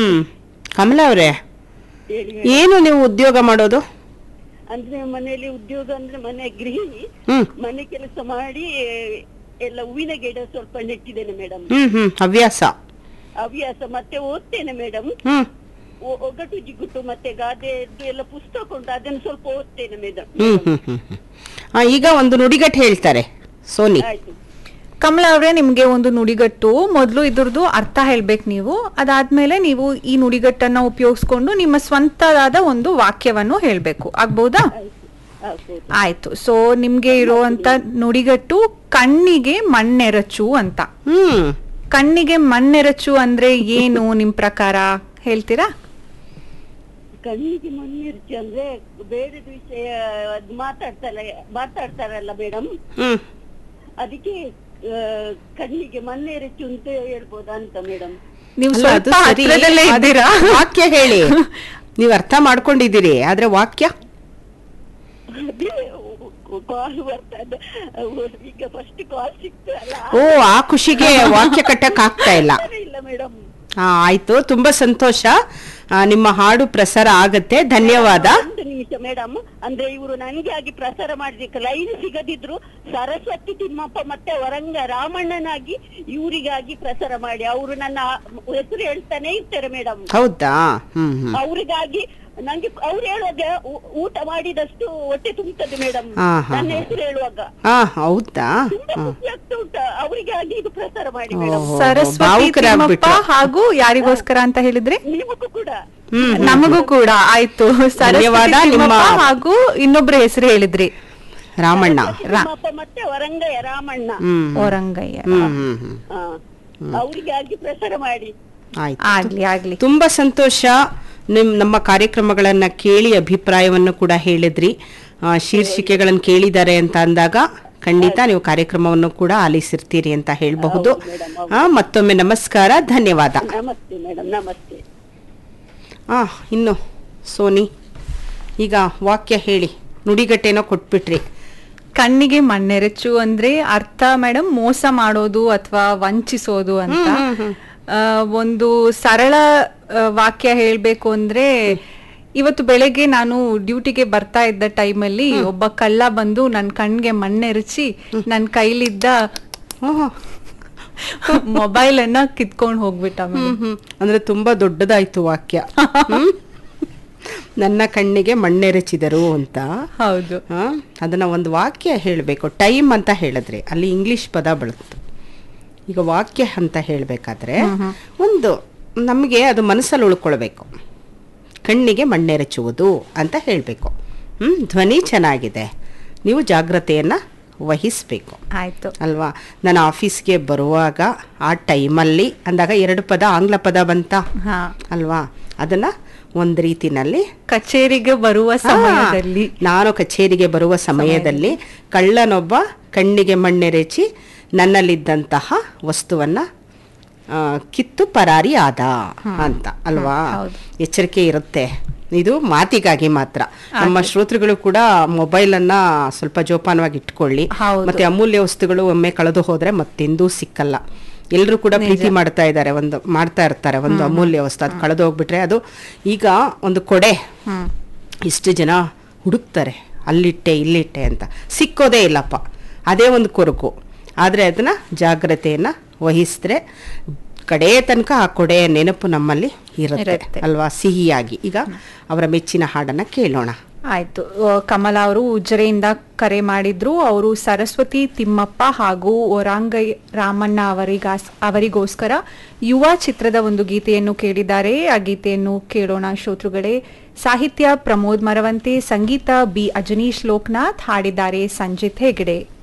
ಹ್ಮ್ ಕಮಲ ಅವರೇ ಹೇಳಿ ಏನು ನೀವು ಉದ್ಯೋಗ ಮಾಡೋದು ಅಂದ್ರೆ ಮನೆಯಲ್ಲಿ ಉದ್ಯೋಗ ಅಂದ್ರೆ ಮನೆ ಗೃಹಿಣಿ ಹ್ಮ್ ಮನೆ ಕೆಲಸ ಮಾಡಿ ಎಲ್ಲ ಹೂವಿನ ಗಿಡ ಸ್ವಲ್ಪ ನೆಟ್ಟಿದ್ದೇನೆ ಮೇಡಮ್ ಹ್ಮ್ ಹ್ಮ್ ಹವ್ಯಾಸ ಹವ್ಯಾಸ ಮತ್ತೆ ಓದ್ತೇನೆ ಮೇಡಮ್ ಹ್ಮ್ ಒಗಟು ಜಿಗುಟು ಮತ್ತೆ ಗಾದೆದ್ದು ಎಲ್ಲ ಪುಸ್ತಕ ಉಂಟು ಅದನ್ನು ಸ್ವಲ್ಪ ಓದ್ತೇನೆ ಮೇಡಮ್ ಹ್ಮ್ ಹ್ಮ್ ಹ್ಮ್ ಹ್ಮ್. ಆ, ಈಗ ಒಂದು ನುಡಿಗಟ್ಟು ಹೇಳ್ತಾರೆ ಸೋನಿ ಆಯ್ತು ಕಮಲ ಅವರೇ ನಿಮ್ಗೆ ಒಂದು ನುಡಿಗಟ್ಟು ಮೊದಲು ಇದ್ರದ್ದು ಅರ್ಥ ಹೇಳ್ಬೇಕು ನೀವು ಅದಾದ್ಮೇಲೆ ನೀವು ಈ ನುಡಿಗಟ್ಟನ್ನ ಉಪಯೋಗಿಸ್ಕೊಂಡು ನಿಮ್ಮ ಸ್ವಂತದಾದ ಒಂದು ವಾಕ್ಯವನ್ನು ಹೇಳ್ಬೇಕು ಆಗ್ಬೋದಾ ಆಯ್ತು ಆಗ್ಬೋದು ಆಯ್ತು ಸೊ ನಿಮ್ಗೆ ಇರುವಂತ ನುಡಿಗಟ್ಟು ಕಣ್ಣಿಗೆ ಮಣ್ಣೆರಚು ಅಂತ ಹ್ಮ್ ಕಣ್ಣಿಗೆ ಮಣ್ಣೆರಚು ಅಂದ್ರೆ ಏನು ನಿಮ್ ಪ್ರಕಾರ ಹೇಳ್ತೀರಾ ಕಣ್ಣಿಗೆ ಮಣ್ಣಿರ್ಚಿ ಅಂದ್ರೆ ಬೇಡದ ವಿಷಯ ಅದ್ ಮಾತಾಡ್ತಾರಲ್ಲ ಮಾತಾಡ್ತಾರಲ್ಲ ಮೇಡಮ್ ಹ್ಮ್ ಅದಕ್ಕೆ ಆ, ಕಣ್ಣಿಗೆ ಮಣ್ಣೆರಚು ಅಂತ ಹೇಳ್ಬೋದಾ ಅಂತ ಮೇಡಮ್ ನೀವು ಅಲ್ಲ, ಸ್ವಲ್ಪ ಅದು ಸರಿ. ಹತ್ರದಲ್ಲೇ ಅದು ಇದ್ದೀರಾ ವಾಕ್ಯ ಹೇಳಿ ನೀವು ಅರ್ಥ ಮಾಡ್ಕೊಂಡಿದ್ದೀರಿ ಆದ್ರೆ ವಾಕ್ಯ ಅದೇ ಕಾಲ್ ಬರ್ತದೆ ಈಗ ಫಸ್ಟ್ ಕಾಲ್ ಸಿಕ್ತು ಅಲ್ಲ ಓ ಆ ಖುಷಿಗೆ ವಾಕ್ಯ ಕಟ್ಟಕ್ ಆಗ್ತಾ ಇಲ್ಲ ಆದ್ರೆ ಇಲ್ಲ ಮೇಡಮ್ ಆ, ಆಯ್ತು ತುಂಬಾ ಸಂತೋಷ ಆ, ನಿಮ್ಮ ಹಾಡು ಪ್ರಸಾರ ಆಗತ್ತೆ ಧನ್ಯವಾದ ಒಂದು ನಿಮಿಷ ಮೇಡಮ್ ಅಂದ್ರೆ ಇವರು ನನಗೆ ಆಗಿ ಪ್ರಸಾರ ಮಾಡ್ಲಿಕ್ಕೆ ಲೈನ್ ಸಿಗದಿದ್ರು ಸರಸ್ವತಿ ತಿಮ್ಮಪ್ಪ ಮತ್ತೆ ವರಂಗ ರಾಮಣ್ಣನಾಗಿ ಇವರಿಗಾಗಿ ಪ್ರಸಾರ ಮಾಡಿ ಅವರು ನನ್ನ ಹೆಸರು ಹೇಳ್ತಾನೆ ಇರ್ತಾರೆ ಮೇಡಮ್ ಹೌದಾ ಹ್ಮ್ ಹ್ಮ್ ಅವರಿಗಾಗಿ ನಂಗೆ ಅವ್ರು ಹೇಳುವಾಗ ಊ- ಊಟ ಮಾಡಿದಷ್ಟು ಹೊಟ್ಟೆ ತುಂಬುತ್ತದೆ ಮೇಡಮ್ ಹಾ, ಹಾ, ನನ್ನ ಹಾ. ಹೆಸರು ಹೇಳುವಾಗ ಹಾ ಹೌದಾ ತುಂಬಾ ಹ್ಮ್. ಖುಷಿ ಆಗ್ತಾ ಉಂಟು ಅವರಿಗಾಗಿ ಇದು ಪ್ರಸಾರ ಮಾಡಿ ಮೇಡಮ್ ಓಹೋ, ಸರಸ್ವತಿ ತಿಮ್ಮಪ್ಪ ಭಾವುಕರಾಗ್ಬಿಟ್ರು. ಹಾಗೂ ಯಾರಿಗೋಸ್ಕರ ಅಂತ ಹೇಳಿದ್ರಿ ನಿಮಗೂ ಕೂಡ ಹ್ಮ್ ಹ್ಮ್. ನಮಗೂ ಕೂಡ ಆಯ್ತು ಸರಸ್ವತಿ ಧನ್ಯವಾದ, ನಿಮ್ಮ- ತಿಮ್ಮಪ್ಪ ಹಾಗೂ ಇನ್ನೊಬ್ರ ಹೆಸರು ಹೇಳಿದ್ರಿ ರಾಮಣ್ಣ ತಿಮ್ಮಪ್ಪ ಮತ್ತೆ ವರಂಗಯ್ಯ ರಾಮಣ್ಣ ಹ್ಮ್ ಔರಂಗಯ್ಯ ಹ್ಮ್ ಹ್ಮ್ ಹ್ಮ್ ಹಾ. ಅವರಿಗಾಗಿ ಪ್ರಸಾರ ಮಾಡಿ ಆಯ್ತು ಆಗ್ಲಿ ಆಗ್ಲಿ ತುಂಬಾ ಸಂತೋಷ ನಿಮ್ ನಮ್ಮ ಕಾರ್ಯಕ್ರಮಗಳನ್ನ ಕೇಳಿ ಅಭಿಪ್ರಾಯವನ್ನು ಕೂಡ ಹೇಳಿದ್ರಿ ಆ, ಶೀರ್ಷಿಕೆಗಳನ್ನು ಕೇಳಿದ್ದಾರೆ ಅಂತ ಅಂದಾಗ ಖಂಡಿತ ನೀವು ಕಾರ್ಯಕ್ರಮವನ್ನು ಕೂಡ ಆಲಿಸಿರ್ತೀರಿ ಅಂತ ಹೇಳಬಹುದು ಹೌದು ಮೇಡಮ್, ಹೌದು. ಆ, ಮತ್ತೊಮ್ಮೆ ನಮಸ್ಕಾರ ಧನ್ಯವಾದ ನಮಸ್ತೆ ಮೇಡಮ್ ನಮಸ್ತೆ ಆ ಇನ್ನು ಸೋನಿ ಈಗ ವಾಕ್ಯ ಹೇಳಿ ನುಡಿಗಟ್ಟೆನೋ ಕೊಟ್ಬಿಟ್ರಿ ಕಣ್ಣಿಗೆ ಮಣ್ಣೆರಚು ಅಂದ್ರೆ ಅರ್ಥ ಮೇಡಮ್ ಮೋಸ ಮಾಡೋದು ಅಥವಾ ವಂಚಿಸೋದು ಅಂತ ಆ, ಒಂದು ಸರಳ ಆ, ವಾಕ್ಯ ಹೇಳ್ಬೇಕು ಅಂದ್ರೆ ಇವತ್ತು ಬೆಳಗ್ಗೆ ನಾನು ಡ್ಯೂಟಿಗೆ ಬರ್ತಾ ಇದ್ದ ಟೈಮಲ್ಲಿ ಒಬ್ಬ ಕಳ್ಳ ಬಂದು ನನ್ನ ಕಣ್ಗೆ ಮಣ್ಣೆರಚಿ ನನ್ನ ಕೈಲಿದ್ದ ಓಹೋ. ಮೊಬೈಲ್ ಅನ್ನ ಕಿತ್ಕೊಂಡು ಹೋಗ್ಬಿಟ್ಟ madam. ಹ್ಮ್ ಹ್ಮ್ ಅಂದ್ರೆ ತುಂಬಾ ದೊಡ್ಡದಾಯ್ತು ವಾಕ್ಯ ಹ್ಮ್? ನನ್ನ ಕಣ್ಣಿಗೆ ಮಣ್ಣೆರಚಿದರು ಅಂತ ಹೌದು ಆ, ಅದನ್ನ ಒಂದು ವಾಕ್ಯ ಹೇಳಬೇಕು ಟೈಮ್ ಅಂತ ಹೇಳಿದ್ರಿ ಅಲ್ಲಿ ಇಂಗ್ಲಿಷ್ ಪದ ಬಳತು ಈಗ ವಾಕ್ಯ ಅಂತ ಹೇಳಬೇಕಾದ್ರೆ ಒಂದು ನಮಗೆ ಅದು ಮನಸ್ಸಲ್ಲಿ ಉಳ್ಕೊಳ್ಬೇಕು ಕಣ್ಣಿಗೆ ಮಣ್ಣೆರಚುವುದು ಅಂತ ಹೇಳಬೇಕು ಹ್ಮ್ ಧ್ವನಿ ಚೆನ್ನಾಗಿದೆ ನೀವು ಜಾಗ್ರತೆಯನ್ನ ವಹಿಸಬೇಕು ಆಯ್ತು ಅಲ್ವಾ ನಾನು ಆಫೀಸ್ಗೆ ಬರುವಾಗ ಆ ಟೈಮಲ್ಲಿ ಅಂದಾಗ ಎರಡು ಪದ ಆಂಗ್ಲ ಪದ ಬಂತ ಹಾ ಅಲ್ವಾ ಅದನ್ನ ಒಂದು ರೀತಿನಲ್ಲಿ ಕಚೇರಿಗೆ ಬರುವ ಸಮಯದಲ್ಲಿ ಹಾ, ನಾನು ಕಚೇರಿಗೆ ಬರುವ ಸಮಯದಲ್ಲಿ ಕಳ್ಳನೊಬ್ಬ ಕಣ್ಣಿಗೆ ಮಣ್ಣೆರೆಚಿ ನನ್ನಲ್ಲಿದ್ದಂತಹ ವಸ್ತುವನ್ನ ಆ, ಕಿತ್ತು ಪರಾರಿ ಆದ ಅಂತ ಅಲ್ವಾ ಹೌದು. ಎಚ್ಚರಿಕೆ ಇರುತ್ತೆ ಇದು ಮಾತಿಗಾಗಿ ಮಾತ್ರ ನಮ್ಮ ಶ್ರೋತೃಗಳು ಕೂಡ ಮೊಬೈಲ್ ಅನ್ನ ಸ್ವಲ್ಪ ಜೋಪಾನವಾಗಿ ಇಟ್ಕೊಳ್ಳಿ ಹೌದು. ಮತ್ತೆ ಅಮೂಲ್ಯ ವಸ್ತುಗಳು ಒಮ್ಮೆ ಕಳೆದು ಹೋದ್ರೆ ಮತ್ತೆಂದೂ ಸಿಕ್ಕಲ್ಲ ಎಲ್ಲರೂ ಕೂಡ ಪ್ರೀತಿ ಮಾಡ್ತಾ ಇದ್ದಾರೆ ಒಂದು ಮಾಡ್ತಾ ಇರ್ತಾರೆ ಒಂದು ಅಮೂಲ್ಯ ವಸ್ತು ಅದು ಕಳೆದು ಹೋಗ್ಬಿಟ್ರೆ ಅದು ಈಗ ಒಂದು ಕೊಡೆ ಹ್ಮ್ ಇಷ್ಟು ಜನ ಹುಡುಕ್ತಾರೆ ಅಲ್ಲಿಟ್ಟೆ ಇಲ್ಲಿಟ್ಟೆ ಅಂತ ಸಿಕ್ಕೋದೇ ಇಲ್ಲಪ್ಪ ಅದೇ ಒಂದು ಕೊರಕು ಆದರೆ ಅದನ್ನ ಜಾಗ್ರತೆಯನ್ನ ವಹಿಸಿದ್ರೆ ಕಡೇ ತನಕ ಆ ಕೊಡೆಯ ನೆನಪು ನಮ್ಮಲ್ಲಿ ಇರುತ್ತೆ ಇರುತ್ತೆ. ಅಲ್ವಾ ಸಿಹಿಯಾಗಿ ಈಗ ಅವರ ಮೆಚ್ಚಿನ ಹಾಡನ್ನ ಕೇಳೋಣ ಆಯ್ತು ಆ, ಕಮಲ ಅವರು ಉಜ್ಜರೆಯಿಂದ ಕರೆ ಮಾಡಿದ್ರು ಅವರು ಸರಸ್ವತಿ ತಿಮ್ಮಪ್ಪ ಹಾಗೂ ಒರಾಂಗೈ ರಾಮಣ್ಣ ಅವರಿಗಾಸ್ ಅವರಿಗೋಸ್ಕರ ಯುವ ಚಿತ್ರದ ಒಂದು ಗೀತೆಯನ್ನು ಕೇಳಿದ್ದಾರೆ ಆ ಗೀತೆಯನ್ನು ಕೇಳೋಣ ಶ್ರೋತೃಗಳೇ ಸಾಹಿತ್ಯ ಪ್ರಮೋದ್ ಮರವಂತೆ ಸಂಗೀತ ಬಿ ಅಜನೀಶ್ ಲೋಕನಾಥ್ ಹಾಡಿದ್ದಾರೆ ಸಂಜಿತ್ ಹೆಗಡೆ